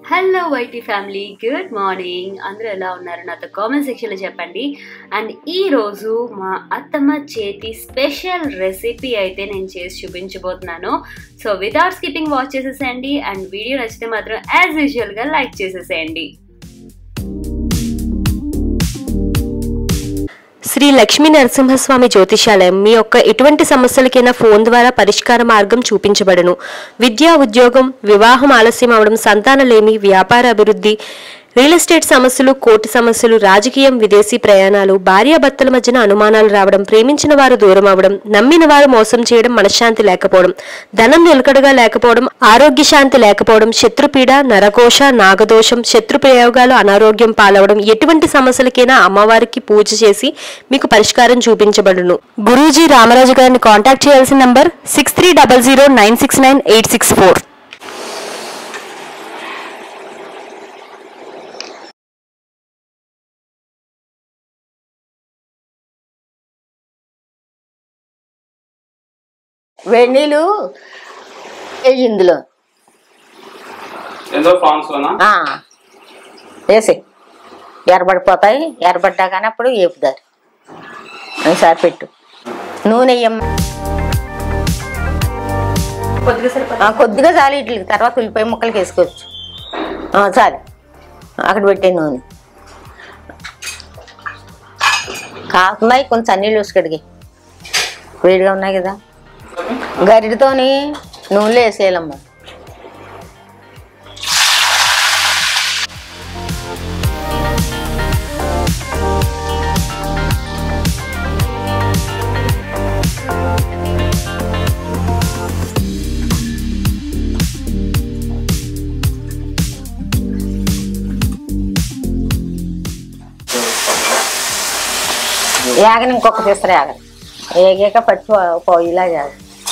Hello YT family good morning అందరూ ఎలా ఉన్నారు నాతో కామెంట్ సెక్షన్లో చెప్పండి అండ్ ఈ రోజు మా అత్తమ్మ చేతి స్పెషల్ రెసిపీ అయితే నేను చేసి చూపించబోతున్నాను సో వితౌట్ స్కిప్పింగ్ వాచ్ చేసేసేయండి అండ్ వీడియో నచ్చితే మాత్రం యాజ్ యూజువల్గా లైక్ చేసేసేయండి శ్రీ లక్ష్మీ నరసింహస్వామి జ్యోతిషాలయం మీ యొక్క ఎటువంటి సమస్యలకైనా ఫోన్ ద్వారా పరిష్కార మార్గం చూపించబడును విద్యా ఉద్యోగం వివాహం ఆలస్యం అవడం సంతానలేమి వ్యాపార అభివృద్ధి రియల్ ఎస్టేట్ సమస్యలు కోర్టు సమస్యలు రాజకీయం విదేశీ ప్రయాణాలు భార్యాభర్తల మధ్యన అనుమానాలు రావడం ప్రేమించిన వారు దూరం అవడం నమ్మిన వారు మోసం చేయడం మనశ్శాంతి లేకపోవడం ధనం నిలకడగా లేకపోవడం ఆరోగ్య శాంతి లేకపోవడం శత్రుపీడ నరఘోష నాగదోషం శత్రు ప్రయోగాలు అనారోగ్యం పాలవడం ఎటువంటి సమస్యలకైనా అమ్మవారికి పూజ చేసి మీకు పరిష్కారం చూపించబడును గురూజీ రామరాజు గారిని కాంటాక్ట్ చేయాల్సిన number six three double zero nine six nine eight six four వేడి నీళ్ళు వేయి ఇందులో ఎంతో ఫ్రాన్స్ లోనా ఆ, వేసి ఎర్రబడిపోతాయి ఎర్రబడ్డాకని అప్పుడు వేపుదారు ఒకసారి పెట్టు నూనె వేయమ్మ ఆ, కొద్దిగా చాలు ఇట్లకి తర్వాత ఉల్లిపాయ ముక్కలకి వేసుకోవచ్చు ఆ, చాలు అక్కడ పెట్టే నూనె కాకున్నాయి కొంచెం అన్నీళ్ళు వేసుకడిగి వేడిగా ఉన్నాయి కదా గరిటతోని నూనెలో వేసేయాలమ్మా యాగని ఇంకొక తీస్తారు యాగని ఏగాక పచ్చి పొయ్యిలా చేయాలి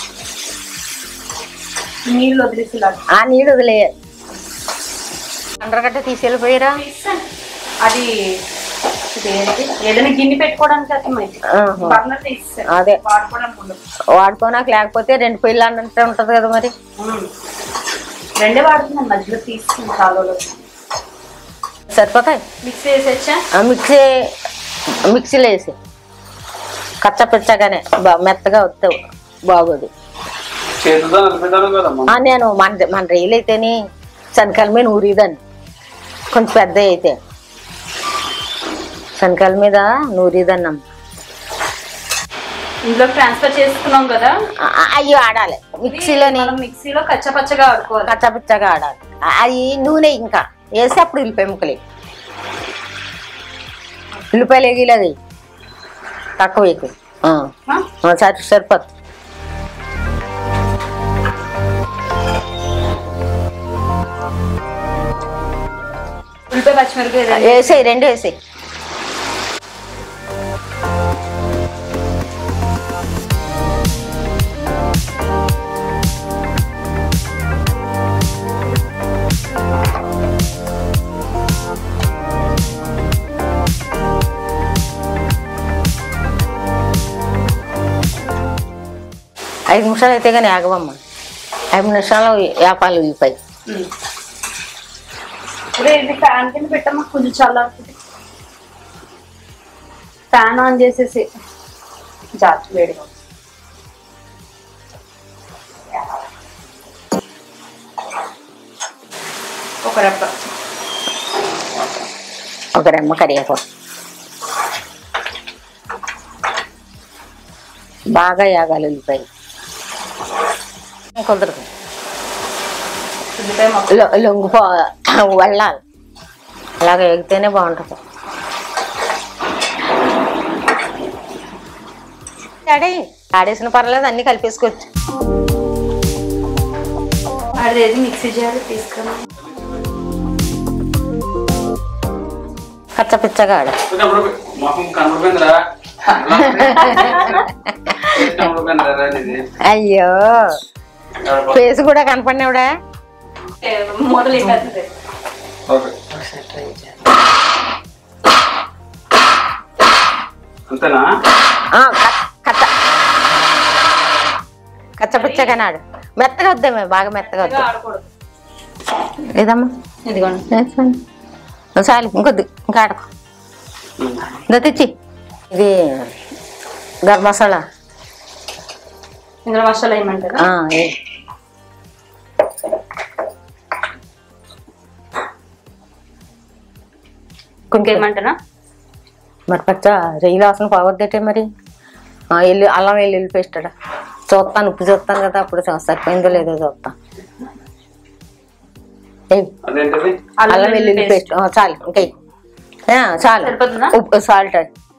నీళ్ళు వదిలేసి ఆ నీళ్ళు వదిలేయాలి అందరికట్ట తీసుకెళ్ళిపోయారా అది ఇదేంటి ఏదైనా గిన్నె పెట్టుకోవడానికి అర్థమైంది ఆహా. బర్నర్ తీసేసారు అదే వాడుకోవడానికి ఉండదు వాడుకోనాక లేకపోతే రెండు పొయ్యిలు అన్నట్టు ఉంటది కదా మరి ఉమ్. రెండే వాడుతున్నాను మధ్యలో తీసుకుని కాలువలో సరిపోతాయి మిక్స్ చేసేచ్చా ఆ మిక్సీ మిక్సీలో వేసి కచ్చపిచ్చగానే బా మెత్తగా వస్తావు బాగోదు చేతితో నలిపేదాను కదమ్మా ఆ, నేను మన మన రైలు అయితేనే శనకాల మీద నూరిదాన్ని కొంచెం పెద్ద అయితే శనకాల మీద నూరిదన్నమ్మ ఇందులో ట్రాన్స్ఫర్ చేసుకున్నాం కదా అయ్యి ఆడాలి మిక్సీలోని మనం మిక్సీలో కచ్చపచ్చగా ఆడుకోవాలి కచ్చపిచ్చగా ఆడాలి అది నూనె ఇంకా వేసి అప్పుడు ఉల్లిపాయ ముక్కలు ఉల్లిపాయలు ఎగిలేదు తక్కువ ఎక్కువ ఆ? సరి సరిపోతుంది ఉల్లిపాయ పచ్చిమిరపకాయ రెండు. వేసేయి రెండు వేసేయి ఐదు నిమిషాలు అయితే కానీ ఆగవమ్మ ఐదు నిమిషాలు వేపాలు ఉల్లిపాయ ఉమ్. ఒరే, ఇది ఫ్యాన్ కింద పెట్టమ్మా కొంచెం చల్లారుతుంది ఫ్యాన్ ఆన్ చేసేసి జాతి వేడిగా ఒక రెప్ప ఒక రెమ్మ కరివేపాకు బాగా యాగాలి ఉల్లిపాయ కుదరదు ఉల్లిపాయ మొక్క లొ- లొంగిపో వెళ్ళాలి అలాగ ఎగితేనే బాగుంటుంది ఆడే ఆడేసిన పర్లేదు అన్ని కలిపేసుకోవచ్చు అదేది మిక్సీ జార్ తీసుకురా కచ్చపిచ్చగా ఆడ అప్పుడు మొహం కనబడిపోయిందిరా కనబడిపోయిందిరా ఇది అయ్యో ఫేస్ కూడా కనపడినావిడా మొదలైపోతుంది ఓకే అంతేనా ఆ, కచ్చ- కచ్చ కచ్చపిచ్చగా నాడు మెత్తగా వద్దామే బాగా మెత్తగా వద్దాం ఆడకూడదు లేదమ్మా ఇదిగోండి వేసుకోండి. చాలు ఇంకొద్ది ఇంకా ఆడకు ఇందా తెచ్చి ఇది గరం మసాలా ఇందులో మసాలా వేయమంటారా ఆ, ఏ. ఇంకేమంటారా మరి పచ్చ రొయ్యలు వాసన పోవద్దటే మరి ఆ, ఎల్లు అల్లం వెల్లుల్లి పేస్ట్ అడ చూస్తాను ఉప్పు చూస్తాను కదా అప్పుడు చూ- సరిపోయిందో లేదో చూస్తాను ఏయ్, అదేంటిది అల్లం వెల్లుల్లి పేస్ట్ ఆ, చాలు ఇంకే చాలు సరిపోతుందా? ఉప్పు సాల్ట్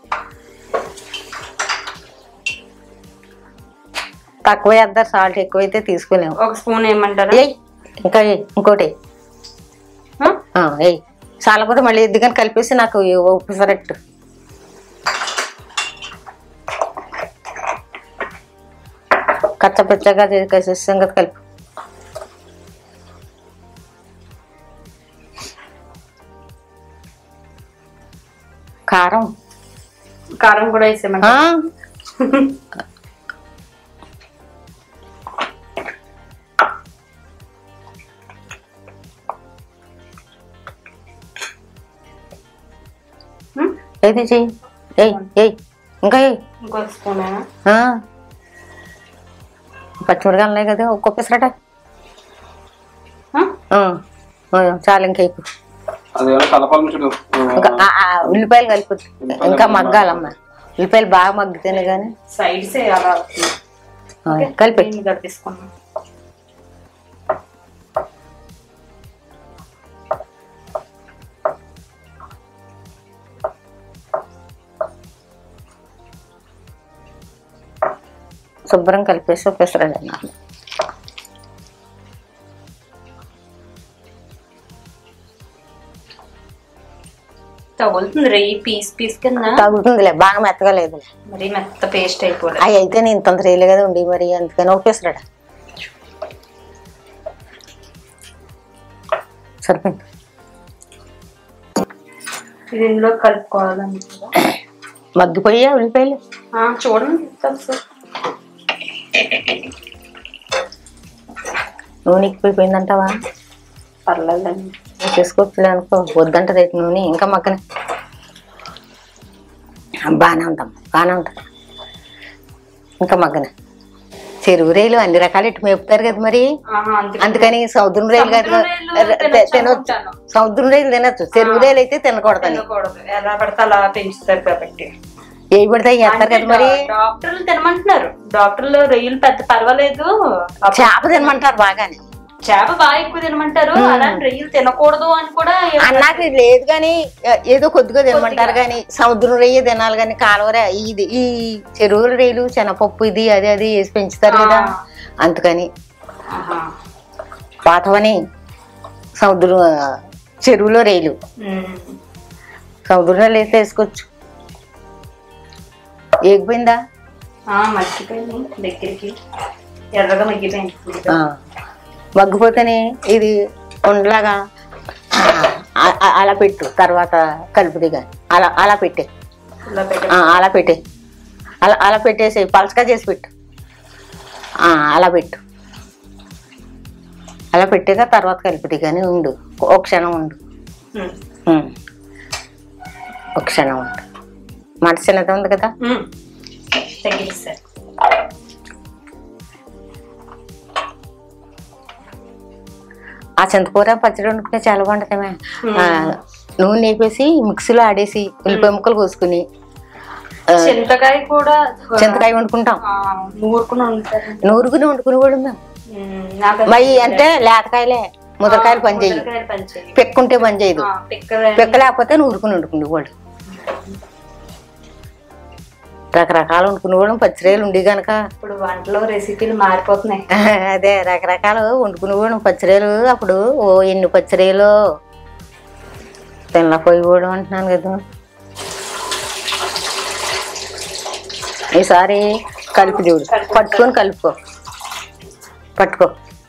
తక్కువ వేద్దారు సాల్ట్ ఎక్కువైతే తీసుకోలేము ఒక స్పూన్ వేయమంటారా ఏయ్ ఇంకా ఏయ్, ఇంకోటి ఏయ్. ఆ? ఆ, ఏయ్ చాలకపోతే మళ్ళీ ఎద్దుకని కలిపేసి నాకు ఈ ఉప్పు కరెక్ట్ కచ్చ పచ్చగా చేసి సంగతి కలిపి కారం కారం కూడా వేసేయమంటారా ఆ? హ్మ్? ఏది చెయ్యి ఏయ్ ఏయ్ ఇంకా ఏయ్ ఇంకో స్పూన్ ఆ. పచ్చిమిరకాయలు ఉన్నాయి కదా ఒక్క పిసరట చాలు ఇంకా ఎక్కువ అదేమో కలపాలని చూడు ఇంకా ఆ, ఆ, ఉల్లిపాయలు కలుపు ఇంకా మగ్గాలమ్మా ఉల్లిపాయలు బాగా మగ్గితేనే కానీ సైడ్స్ అలా కలిపి దీన్ని కలిపేసుకున్నాం శుభ్రం కలిపేసి పిసరండి నాకు తగులుతుంది రే పీస్ పీస్ కింద తగ్గుతుందిలే బాగా మెత్తగా లేదు మరి మెత్త పేస్ట్ అయిపోలేదు అవి అయితే నేను ఇంత రేలు కదా ఉండి మరి అందుకని ఒక పిసరట సరిపోయింది ఇది ఇందులో కలుపుకోవాలనుకుంటా మగ్గిపోయా ఉల్లిపాయలు ఆ, చూడండి ఒకసారి. నూనె ఎక్కిపోయిపోయిందంటావా పర్లేదండి చేసుకోవచ్చులే అనుకో వద్దంటది అయితే నూనె ఇంకా మగ్గన బాగానే ఉంటాం బాగానే ఉంటుంది ఇంకా మగ్గన చెరువు రైలు అన్ని రకాలు ఇటు మేపుతారు కదా మరి ఆహా, అందుకే. అందుకని సముద్రం రైలు కాదు సముద్రం రైలు తె- తినొచ్చు తినొచ్చు అనుకుంటాను. సముద్రం రైలు తినొచ్చు చెరువు రైలు అయితే తినకూడదని తినకూడదు ఎలా పడితే అలా పెంచుతారు కాబట్టి ఏ పడితే వేస్తారు కదా మరి అంటే డా- డాక్టర్లు తినమంటున్నారు డాక్టర్లు రొయ్యలు పెద్ద పర్వాలేదు చేప తినమంటారు బాగానే చేప బాగా ఎక్కువ తినమంటారు అలాంటి రొయ్యలు తినకూడదు అని కూడా ఏం- అన్నాక లేదు కానీ ఏదో కొద్దిగా తినమంటారు కానీ సముద్రం రొయ్య తినాలి కానీ కాలువర ఇది ఈ చెరువుల రైలు శనపప్పు ఇది అది అది వేసి పెంచుతారు కదా ఆ. అందుకని ఆహా. పాతవని సముద్రం ఆ, చెరువులో రైలు ఉమ్. సముద్రంలో వేస్తే వేసుకోవచ్చు ఏగిపోయిందా ఆ, మర్చిపోయింది దగ్గరికి ఎర్రగా మగ్గిపోయింది ఆ. మగ్గిపోతేనే ఇది ఉండలాగా ఆ, ఆ- ఆ- అలా పెట్టు తర్వాత కలుపుది కానీ అలా అలా పెట్టే ఇలా పెట్టి ఆ, అలా పెట్టే అలా అలా పెట్టేసి పలచగా చేసి పెట్టు ఆ, అలా పెట్టు అలా పెట్టాక తర్వాత కలిపితే కానీ ఉండు ఒక క్షణం ఉండు ఉమ్. ఉమ్. ఒక క్షణం ఉండు మన చిన్నది ఉంది కదా ఉమ్. తగ్గించారు ఆ చింతకూర పచ్చడి వండుకుంటే చాలా బాగుంటుందమే ఆ, నూనె వేపేసి మిక్సీలో ఆడేసి ఉల్లిపాయ ముక్కలు కోసుకుని ఆ, చింతకాయ కూడా చింతకాయ వండుకుంటాం ఆ, నూరుకుని ఉంటారు నూరుగుని వండుకుని కూడా మేము ఉమ్, నాకు మరి అంటే లేతకాయలే ముదరకాయలు పని చేయవు ముద్దకాయలు పనిచేయవు. పెక్కుంటే పని చేయదు ఆ, పిక్కలు పెక్క లేకపోతే నూరుకుని వండుకునే వాళ్ళు రకరకాలు వండుకునే వాళ్ళు పచ్చిరేలు ఉండి గనక ఇప్పుడు వంటలో రెసిపీలు మారిపోతున్నాయి అదే రకరకాలు వండుకునే వాళ్ళు పచ్చిరేలు అప్పుడు ఓ ఎన్ని పచ్చిరేలు తినపోయి కూడా అంటున్నాను కదా ఈసారి కలిపి చూడు పట్టుకొని కలుపుకో పట్టుకో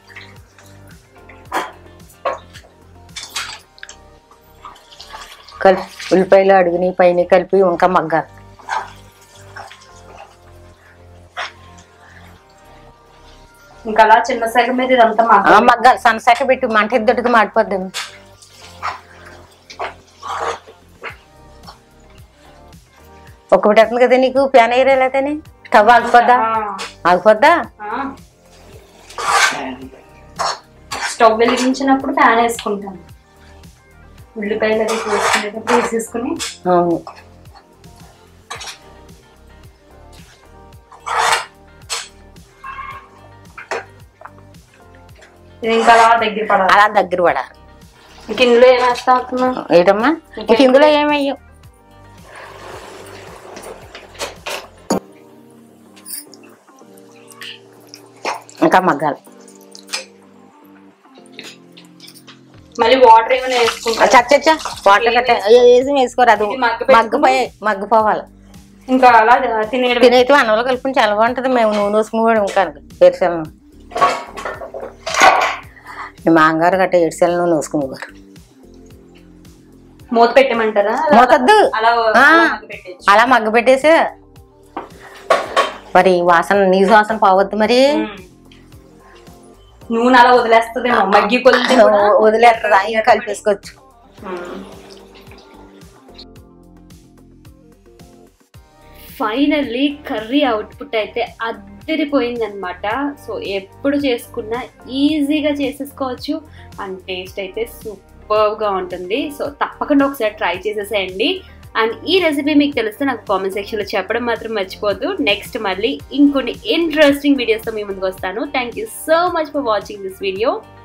కలిపి ఉల్లిపాయలు అడుగుని పైన కలిపి ఇంకా మగ్గాలి ఇంకా అలా చిన్న సగం మీద ఇదంతా ఆ, మాకు మగ్గాలి సన్నసాక పెట్టి మంట ఎద్దటికి మాడిపోద్దాం ఒక పెట్టింది కదా నీకు ప్యాన్ ఎగరేలేదని స్టవ్ ఆగిపోద్దా ఆగిపోద్దా స్టవ్ వెలిగించినప్పుడు ఫ్యాన్ వేసుకుంటాను ఉల్లిపాయలు అది వేసుకునేటప్పుడు వేసేసుకుని అవును ఇది ఇంకా అలా దగ్గర పడాలి అలా దగ్గర పడాలి ఇంక ఇందులో ఏం వేస్తా అవుతున్నా ఏంటమ్మా ఇంక ఇందులో ఏమయ్యో ఇంకా మగ్గాలి మళ్ళీ వాటర్ ఏమైనా వేసుకుంటా చచ్చచ్చా వాటర్ కట్ట వేసి వేసుకోరు అది ఇది మగ్గ పెట్టుకుని- మగ్గిపోయి మగ్గిపోవాలి ఇంకా అలా తినేయడం తినైతే అన్నంలో కలుపుకొని చాలా బాగుంటుంది మేము నూనె వేసుకుని ఇంకా ఏడ్చాలను మీ మాంగారు గట్ట ఏడ్చాల నూనె వేసుకునేవారు మూత పెట్టమంటారా అలా- మోతద్దు అలా ఆ, అలా మగ్గపెట్టేయచ్చు. అలా మగ్గ పెట్టేసి మరి వాసన నీ వాసన పోవద్దు మరి ఉమ్. నూనె అలా వదిలేస్తుందేమో మగ్గి కొలితే కూడా వదిలేస్తుందా ఇంకా కలిపేసుకోవచ్చు ఫైనల్లీ కర్రీ అవుట్పుట్ అయితే అద్దరిపోయిందనమాట సో ఎప్పుడు చేసుకున్నా ఈజీగా చేసేసుకోవచ్చు అండ్ టేస్ట్ అయితే సూపర్గా ఉంటుంది సో తప్పకుండా ఒకసారి ట్రై చేసేసేయండి అండ్ ఈ రెసిపీ మీకు తెలిస్తే నాకు కామెంట్ సెక్షన్లో చెప్పడం మాత్రం మర్చిపోద్దు నెక్స్ట్ మళ్ళీ ఇంకొన్ని ఇంట్రెస్టింగ్ వీడియోస్తో మీ ముందుకు వస్తాను thank you so much for watching this video